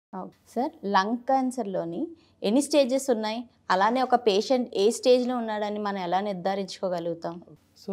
Sir lung క్యాన్సర్లోని ఎన్ని stages ఉన్నాయి అలానే ఒక పేషెంట్ ఏ స్టేజ్లో ఉన్నాడని మనం ఎలా నిర్ధారించుకోగలుగుతాం సో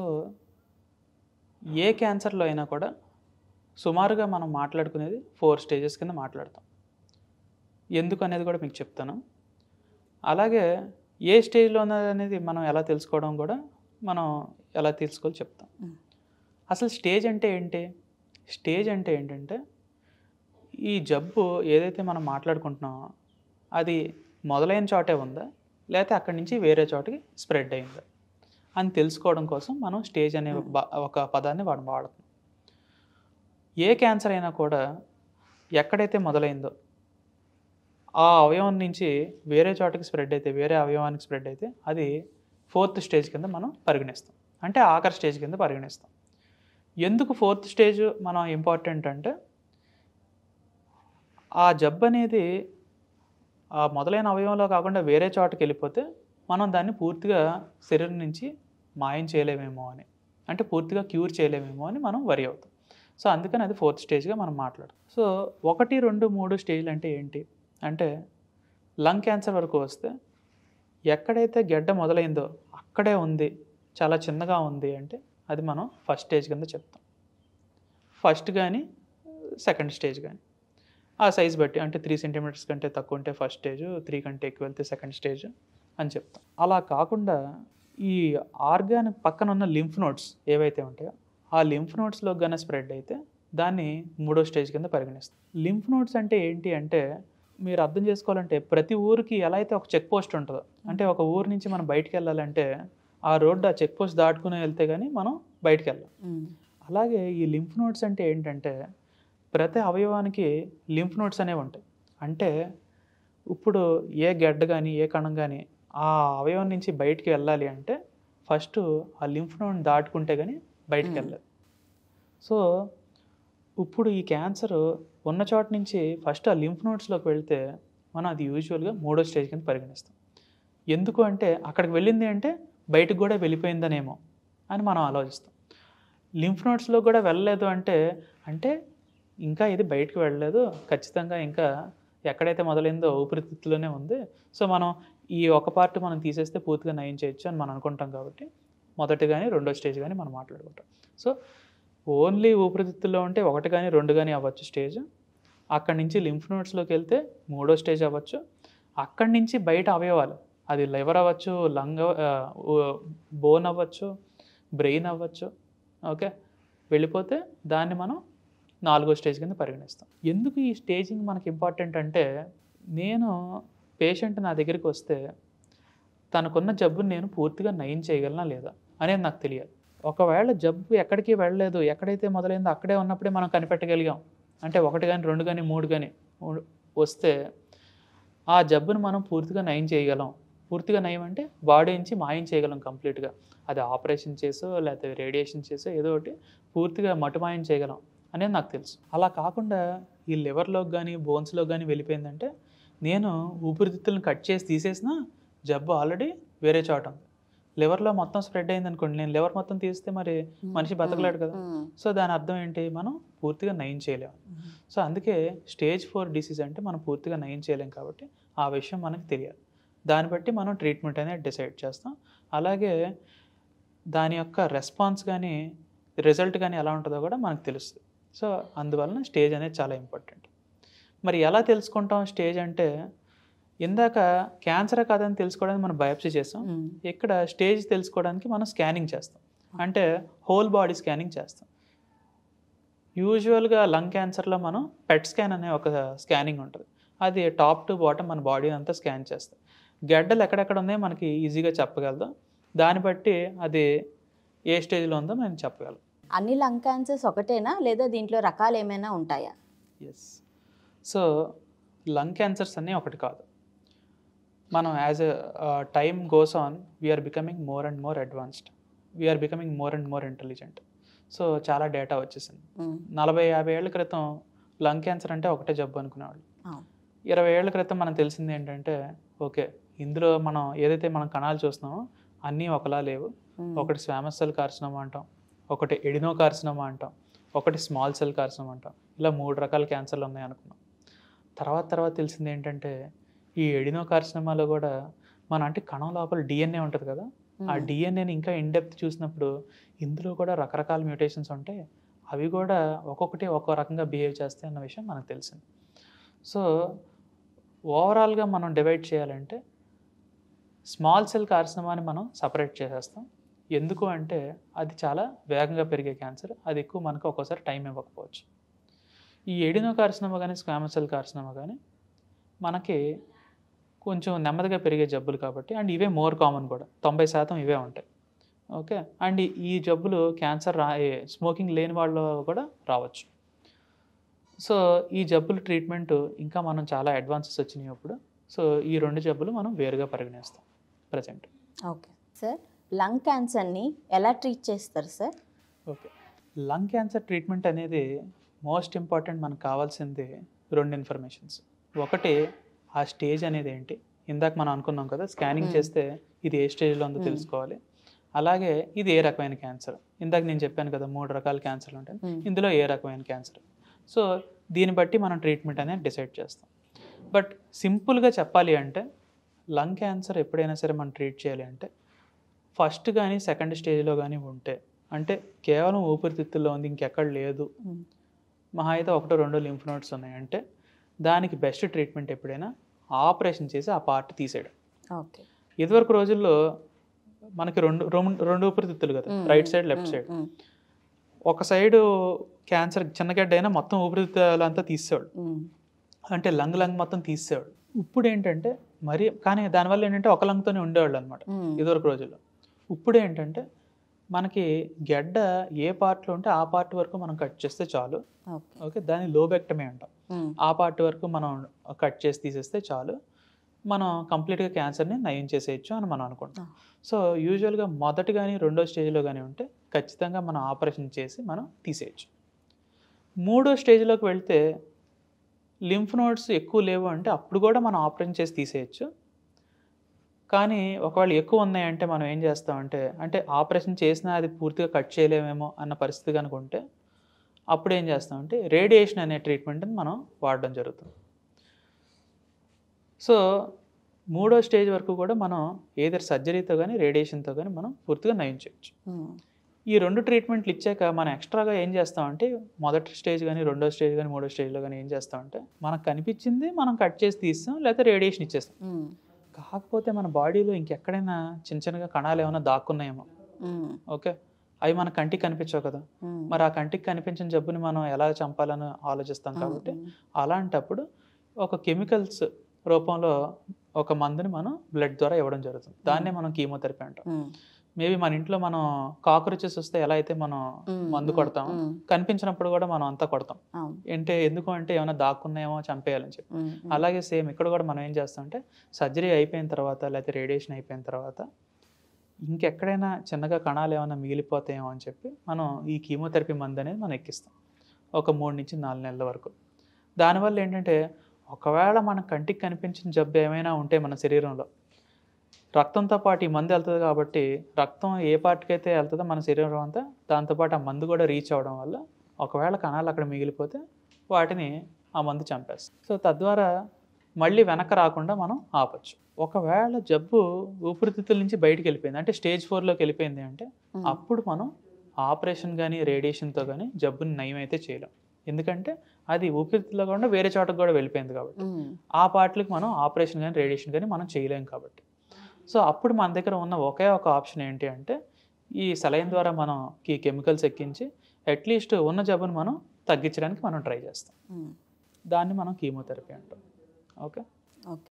ఏ క్యాన్సర్లో అయినా కూడా సుమారుగా మనం మాట్లాడుకునేది ఫోర్ స్టేజెస్ కింద మాట్లాడతాం ఎందుకు అనేది కూడా మీకు చెప్తాను అలాగే ఏ స్టేజ్లో ఉన్నది అనేది మనం ఎలా తెలుసుకోవడం కూడా మనం ఎలా తెలుసుకోవాలో చెప్తాం Mm. అసలు స్టేజ్ అంటే ఏంటి స్టేజ్ అంటే ఏంటంటే ఈ జబ్బు ఏదైతే మనం మాట్లాడుకుంటున్నామో అది మొదలైన చోటే ఉందా లేకపోతే అక్కడి నుంచి వేరే చోటికి స్ప్రెడ్ అయిందా అని తెలుసుకోవడం కోసం మనం స్టేజ్ అనే Hmm. బ- ఒక పదాన్ని వాడు వాడుతున్నాం ఏ క్యాన్సర్ అయినా కూడా ఎక్కడైతే మొదలైందో ఆ అవయవం నుంచి వేరే చోటకి స్ప్రెడ్ అయితే వేరే అవయవానికి స్ప్రెడ్ అయితే అది ఫోర్త్ స్టేజ్ కింద మనం పరిగణిస్తాం అంటే ఆఖరి స్టేజ్ కింద పరిగణిస్తాం ఎందుకు ఫోర్త్ స్టేజ్ మనం ఇంపార్టెంట్ అంటే ఆ జబ్బు అనేది ఆ మొదలైన అవయవంలో కాకుండా వేరే చోటకి వెళ్ళిపోతే మనం దాన్ని పూర్తిగా శరీరం నుంచి మాయం చేయలేమేమో అని అంటే పూర్తిగా క్యూర్ చేయలేమేమో అని మనం వరి అవుతాం సో అందుకని అది ఫోర్త్ స్టేజ్గా మనం మాట్లాడతాం సో ఒకటి రెండు మూడు స్టేజ్లు అంటే ఏంటి అంటే లంగ్ క్యాన్సర్ వరకు వస్తే ఎక్కడైతే గెడ్డ మొదలైందో అక్కడే ఉంది చాలా చిన్నగా ఉంది అంటే అది మనం ఫస్ట్ స్టేజ్ కింద చెప్తాం ఫస్ట్ కానీ సెకండ్ స్టేజ్ కానీ ఆ సైజ్ బట్టి అంటే త్రీ సెంటీమీటర్స్ కంటే తక్కువ ఉంటే ఫస్ట్ స్టేజ్ త్రీ కంటే ఎక్కువ వెళ్తే సెకండ్ స్టేజ్ అని చెప్తాం అలా కాకుండా ఈ ఆర్గాన్ పక్కన ఉన్న లింఫ్ నోట్స్ ఏవైతే ఉంటాయో ఆ లింఫ్ నోట్స్లో కానీ స్ప్రెడ్ అయితే దాన్ని మూడో స్టేజ్ కింద పరిగణిస్తాం లింఫ్ నోట్స్ అంటే ఏంటి అంటే మీరు అర్థం చేసుకోవాలంటే ప్రతి ఊరికి ఎలా అయితే ఒక చెక్ పోస్ట్ ఉంటుందో అంటే ఒక ఊరు నుంచి మనం బయటికి వెళ్ళాలంటే ఆ రోడ్డు ఆ చెక్ పోస్ట్ దాటుకుని వెళ్తే కానీ మనం బయటికి వెళ్ళాం అలాగే ఈ లింఫ్ నోట్స్ అంటే ఏంటంటే ప్రతి అవయవానికి లింఫ్ నోట్స్ అనేవి ఉంటాయి అంటే ఇప్పుడు ఏ గడ్డ కానీ ఏ కణం కానీ ఆ అవయవం నుంచి బయటికి వెళ్ళాలి అంటే ఫస్ట్ ఆ లింఫ్ నోడ్ దాటుకుంటే కానీ బయటికి Hmm. వెళ్ళదు సో ఇప్పుడు ఈ క్యాన్సర్ ఉన్న చోట నుంచి ఫస్ట్ ఆ లింఫ్ నోట్స్లోకి వెళ్తే మనం అది యూజువల్గా మూడో స్టేజ్ కింద పరిగణిస్తాం ఎందుకు అంటే అక్కడికి వెళ్ళింది అంటే బయటకు కూడా వెళ్ళిపోయిందనేమో అని మనం ఆలోచిస్తాం లింఫ్ నోట్స్లో కూడా వెళ్ళలేదు అంటే అంటే ఇంకా ఇది బయటకు వెళ్ళలేదు ఖచ్చితంగా ఇంకా ఎక్కడైతే మొదలైందో ఊపిరితిత్తులోనే ఉంది సో మనం ఈ ఒక పార్ట్ మనం తీసేస్తే పూర్తిగా నయం చేయొచ్చు అని మనం అనుకుంటాం కాబట్టి మొదటి కానీ రెండో స్టేజ్ కానీ మనం మాట్లాడుకుంటాం సో ఓన్లీ ఊపిరితిత్తుల్లో ఉంటే ఒకటి కానీ రెండు కానీ అవ్వచ్చు స్టేజ్ అక్కడి నుంచి లింఫ్ నోట్స్లోకి వెళ్తే మూడో స్టేజ్ అవ్వచ్చు అక్కడి నుంచి బయట అవయవాలు అది లివర్ అవ్వచ్చు లంగ్ బోన్ అవ్వచ్చు బ్రెయిన్ అవ్వచ్చు ఓకే వెళ్ళిపోతే దాన్ని మనం నాలుగో స్టేజ్ కింద పరిగణిస్తాం ఎందుకు ఈ స్టేజింగ్ మనకి ఇంపార్టెంట్ అంటే నేను పేషెంట్ నా దగ్గరికి వస్తే తనకున్న జబ్బుని నేను పూర్తిగా నయం చేయగలనా లేదా అనేది నాకు తెలియదు ఒకవేళ జబ్బు ఎక్కడికి వెళ్ళలేదు ఎక్కడైతే మొదలైందో అక్కడే ఉన్నప్పుడే మనం కనిపెట్టగలిగాం అంటే ఒకటి కానీ రెండు కానీ మూడు కానీ వస్తే ఆ జబ్బును మనం పూర్తిగా నయం చేయగలం పూర్తిగా నయం అంటే బాడీ నుంచి మాయం చేయగలం కంప్లీట్గా అది ఆపరేషన్ చేసో లేకపోతే రేడియేషన్ చేసో ఏదో ఒకటి పూర్తిగా మటుమాయం చేయగలం అనేది నాకు తెలుసు అలా కాకుండా ఈ లివర్లోకి కానీ బోన్స్లోకి కానీ వెళ్ళిపోయిందంటే నేను ఊపిరితిత్తులను కట్ చేసి తీసేసిన జబ్బు ఆల్రెడీ వేరే చోట ఉంది లివర్లో మొత్తం స్ప్రెడ్ అయింది అనుకోండి నేను లివర్ మొత్తం తీస్తే మరి మనిషి బతకలేడు కదా సో దాని అర్థం ఏంటి మనం పూర్తిగా నయం చేయలేము సో అందుకే స్టేజ్ ఫోర్ డిసీజ్ అంటే మనం పూర్తిగా నయం చేయలేం కాబట్టి ఆ విషయం మనకు తెలియాలి దాన్ని బట్టి మనం ట్రీట్మెంట్ అనేది డిసైడ్ చేస్తాం అలాగే దాని యొక్క రెస్పాన్స్ కానీ రిజల్ట్ కానీ ఎలా ఉంటుందో కూడా మనకు తెలుస్తుంది సో అందువలన స్టేజ్ అనేది చాలా ఇంపార్టెంట్ మరి ఎలా తెలుసుకుంటాం స్టేజ్ అంటే ఇందాక క్యాన్సర్ కాదని తెలుసుకోవడానికి మనం బయాప్సీ చేస్తాం ఇక్కడ స్టేజ్ తెలుసుకోవడానికి మనం స్కానింగ్ చేస్తాం అంటే హోల్ బాడీ స్కానింగ్ చేస్తాం యూజువల్గా లంగ్ క్యాన్సర్లో మనం పెట్ స్కాన్ అనే ఒక స్కానింగ్ ఉంటుంది అది టాప్ టు బాటమ్ మన బాడీ అంతా స్కాన్ చేస్తాం గడ్డలు ఎక్కడెక్కడ ఉన్నాయో మనకి ఈజీగా చెప్పగలదు దాన్ని బట్టి అది ఏ స్టేజ్లో ఉందో మనం చెప్పగలం అన్ని లంగ్ క్యాన్సర్స్ ఒకటేనా లేదా దీంట్లో రకాలు ఏమైనా ఉంటాయా ఎస్ సో లంగ్ క్యాన్సర్స్ అన్నీ ఒకటి కాదు మనం as a time goes on we're becoming more and more advanced we're becoming more and more intelligent so చాలా డేటా వచ్చేసింది మ్మ్. నలభై యాభై ఏళ్ళ క్రితం లంగ్ క్యాన్సర్ అంటే ఒకటే జబ్బు అనుకునేవాళ్ళు అవును. ఇరవై ఏళ్ళ క్రితం మనం తెలిసింది ఏంటంటే ఓకే ఇందులో మనం ఏదైతే మనం కణాలు చూస్తున్నామో అన్నీ ఒకలా లేవు మ్మ్. ఒకటి స్వామస్ సెల్ కార్సినోమా అంటాం ఒకటి ఎడినో కార్సినోమా అంటాం ఒకటి స్మాల్ సెల్ కార్సినోమా అంటాం ఇలా మూడు రకాల క్యాన్సర్లు ఉన్నాయి అనుకున్నాం తర్వాత తర్వాత తెలిసింది ఏంటంటే ఈ ఎడినో కార్సినమాలో కూడా మన అంటే కణం లోపల డిఎన్ఏ ఉంటుంది కదా ఆ డిఎన్ఏని ఇంకా ఇన్డెప్త్ చూసినప్పుడు ఇందులో కూడా రకరకాల మ్యూటేషన్స్ ఉంటాయి అవి కూడా ఒక్కొక్కటి ఒక్కో రకంగా బిహేవ్ చేస్తాయి అన్న విషయం మనకు తెలిసింది సో ఓవరాల్గా మనం డివైడ్ చేయాలంటే స్మాల్ సెల్ కార్సినమాని మనం సపరేట్ చేసేస్తాం ఎందుకు అంటే అది చాలా వేగంగా పెరిగే క్యాన్సర్ అది ఎక్కువ మనకు ఒక్కోసారి టైం ఇవ్వకపోవచ్చు ఈ ఎడినో కార్సినమా కానీ స్క్వామస్ సెల్ కార్సినమా కానీ మనకి కొంచెం నెమ్మదిగా పెరిగే జబ్బులు కాబట్టి అండ్ ఇవే మోర్ కామన్ కూడా తొంభై శాతం ఇవే ఉంటాయి ఓకే అండ్ ఈ జబ్బులు క్యాన్సర్ రా స్మోకింగ్ లేని వాళ్ళు కూడా రావచ్చు సో ఈ జబ్బుల ట్రీట్మెంట్ ఇంకా మనం చాలా అడ్వాన్సెస్ వచ్చినాయి ఇప్పుడు సో ఈ రెండు జబ్బులు మనం వేరుగా పరిగణిస్తాం ప్రజెంట్ ఓకే సార్ లంగ్ క్యాన్సర్ని ఎలా ట్రీట్ చేస్తారు sir okay lung cancer treatment అనేది మోస్ట్ ఇంపార్టెంట్ మనకు కావాల్సింది రెండు ఇన్ఫర్మేషన్స్ ఒకటి ఆ స్టేజ్ అనేది ఏంటి ఇందాక మనం అనుకున్నాం కదా స్కానింగ్ Hmm. చేస్తే ఇది ఏ స్టేజ్లో ఉందో Hmm. తెలుసుకోవాలి అలాగే ఇది ఏ రకమైన క్యాన్సర్ ఇందాక నేను చెప్పాను కదా మూడు రకాల క్యాన్సర్లు ఉంటాయి Hmm. ఇందులో ఏ రకమైన క్యాన్సర్ సో దీన్ని బట్టి మనం ట్రీట్మెంట్ అనేది డిసైడ్ చేస్తాం బట్ సింపుల్గా చెప్పాలి అంటే లంగ్ క్యాన్సర్ ఎప్పుడైనా సరే మనం ట్రీట్ చేయాలి అంటే ఫస్ట్ కానీ సెకండ్ స్టేజ్లో కానీ ఉంటే అంటే కేవలం ఊపిరితిత్తుల్లో ఉంది ఇంకెక్కడ లేదు Hmm. మహా అయితే ఒకటో రెండో లింఫ్ నోట్స్ ఉన్నాయి అంటే దానికి బెస్ట్ ట్రీట్మెంట్ ఎప్పుడైనా ఆపరేషన్ చేసి ఆ పార్ట్ తీసేయడం ఓకే ఇదివరకు రోజుల్లో మనకి రెండు రెండు రెండు ఊపిరితిత్తులు కదా రైట్ సైడ్ లెఫ్ట్ సైడ్ ఒక సైడ్ క్యాన్సర్ చిన్న గడ్డ అయినా మొత్తం ఊపిరితిత్తులు అంతా తీసేవాడు అంటే లంగ్ లంగ్ మొత్తం తీసేవాడు ఇప్పుడు ఏంటంటే మరి కానీ దానివల్ల ఏంటంటే ఒక లంగ్తోనే ఉండేవాళ్ళు అనమాట ఇదివరకు రోజుల్లో ఇప్పుడు ఏంటంటే మనకి గెడ్డ ఏ పార్ట్లో ఉంటే ఆ పార్ట్ వరకు మనం కట్ చేస్తే చాలు ఓకే ఓకే దాన్ని లోబెక్టమీ అంటాం ఆ పార్ట్ వరకు మనం కట్ చేసి తీసేస్తే చాలు మనం కంప్లీట్గా క్యాన్సర్ని నయం చేసేయచ్చు అని మనం అనుకుంటాం Ah. సో యూజువల్గా మొదటి కానీ రెండో స్టేజ్లో కానీ ఉంటే ఖచ్చితంగా మనం ఆపరేషన్ చేసి మనం తీసేయచ్చు మూడో స్టేజ్లోకి వెళ్తే లింఫ్ నోడ్స్ ఎక్కువ లేవు అంటే అప్పుడు కూడా మనం ఆపరేషన్ చేసి తీసేయచ్చు కానీ ఒకవేళ ఎక్కువ ఉన్నాయంటే మనం ఏం చేస్తామంటే అంటే ఆపరేషన్ చేసినా అది పూర్తిగా కట్ చేయలేమేమో అన్న పరిస్థితి కనుక ఉంటే అప్పుడు ఏం చేస్తామంటే రేడియేషన్ అనే ట్రీట్మెంట్ని మనం వాడడం జరుగుతుంది సో మూడో స్టేజ్ వరకు కూడా మనం ఏదైనా సర్జరీతో కానీ రేడియేషన్తో కానీ మనం పూర్తిగా నయం చేయొచ్చు ఈ రెండు ట్రీట్మెంట్లు ఇచ్చాక మనం ఎక్స్ట్రాగా ఏం చేస్తామంటే మొదటి స్టేజ్ కానీ రెండో స్టేజ్ కానీ మూడో స్టేజ్లో కానీ ఏం చేస్తామంటే మనకు కనిపించింది మనం కట్ చేసి తీస్తాం లేకపోతే రేడియేషన్ ఇచ్చేస్తాం కాకపోతే మన బాడీలో ఇంకెక్కడైనా చిన్న చిన్నగా కణాలు ఏమైనా దాక్కున్నాయేమో ఓకే అవి మన కంటికి కనిపించవు కదా మరి ఆ కంటికి కనిపించిన జబ్బుని మనం ఎలా చంపాలని ఆలోచిస్తాం కాబట్టి అలాంటప్పుడు ఒక కెమికల్స్ రూపంలో ఒక మందుని మనం బ్లడ్ ద్వారా ఇవ్వడం జరుగుతుంది దాన్నే మనం కీమోథెరపీ అంటాం మేబీ మన ఇంట్లో మనం కాక్రోచెస్ వస్తే ఎలా అయితే మనం మందు కొడతాం కనిపించినప్పుడు కూడా మనం అంతా కొడతాం అంటే ఎందుకు అంటే ఏమైనా దాక్కున్నాయేమో చంపేయాలని చెప్పి అలాగే సేమ్ ఇక్కడ కూడా మనం ఏం చేస్తామంటే సర్జరీ అయిపోయిన తర్వాత లేకపోతే రేడియేషన్ అయిపోయిన తర్వాత ఇంకెక్కడైనా చిన్నగా కణాలు ఏమైనా మిగిలిపోతాయేమో అని చెప్పి మనం ఈ కీమోథెరపీ మందు అనేది మనం ఎక్కిస్తాం ఒక మూడు నుంచి నాలుగు నెలల వరకు దానివల్ల ఏంటంటే ఒకవేళ మన కంటికి కనిపించిన జబ్బు ఏమైనా ఉంటే మన శరీరంలో రక్తంతో పాటు ఈ మందు వెళ్తుంది కాబట్టి రక్తం ఏ పార్ట్కి అయితే వెళ్తుందో మన శరీరం అంతా దాంతోపాటు ఆ మందు కూడా రీచ్ అవ్వడం వల్ల ఒకవేళ కణాలు అక్కడ మిగిలిపోతే వాటిని ఆ మందు చంపేస్తుంది సో తద్వారా మళ్ళీ వెనక రాకుండా మనం ఆపచ్చు ఒకవేళ జబ్బు ఊపిరితిత్తుల నుంచి బయటికి వెళ్ళిపోయింది అంటే స్టేజ్ ఫోర్లోకి వెళ్ళిపోయింది అంటే అప్పుడు మనం ఆపరేషన్ కానీ రేడియేషన్తో కానీ జబ్బుని నయం అయితే చేయలేం ఎందుకంటే అది ఊపిరితిత్తులో కాకుండా వేరే చోటకు కూడా వెళ్ళిపోయింది కాబట్టి ఆ పార్ట్లకు మనం ఆపరేషన్ కానీ రేడియేషన్ కానీ మనం చేయలేం కాబట్టి సో అప్పుడు మన దగ్గర ఉన్న ఒకే ఒక ఆప్షన్ ఏంటి అంటే ఈ సలైన్ ద్వారా మనం ఈ కెమికల్స్ ఎక్కించి అట్లీస్ట్ ఉన్న జబ్బును మనం తగ్గించడానికి మనం ట్రై చేస్తాం దాన్ని మనం కీమోథెరపీ అంటాం ఓకే ఓకే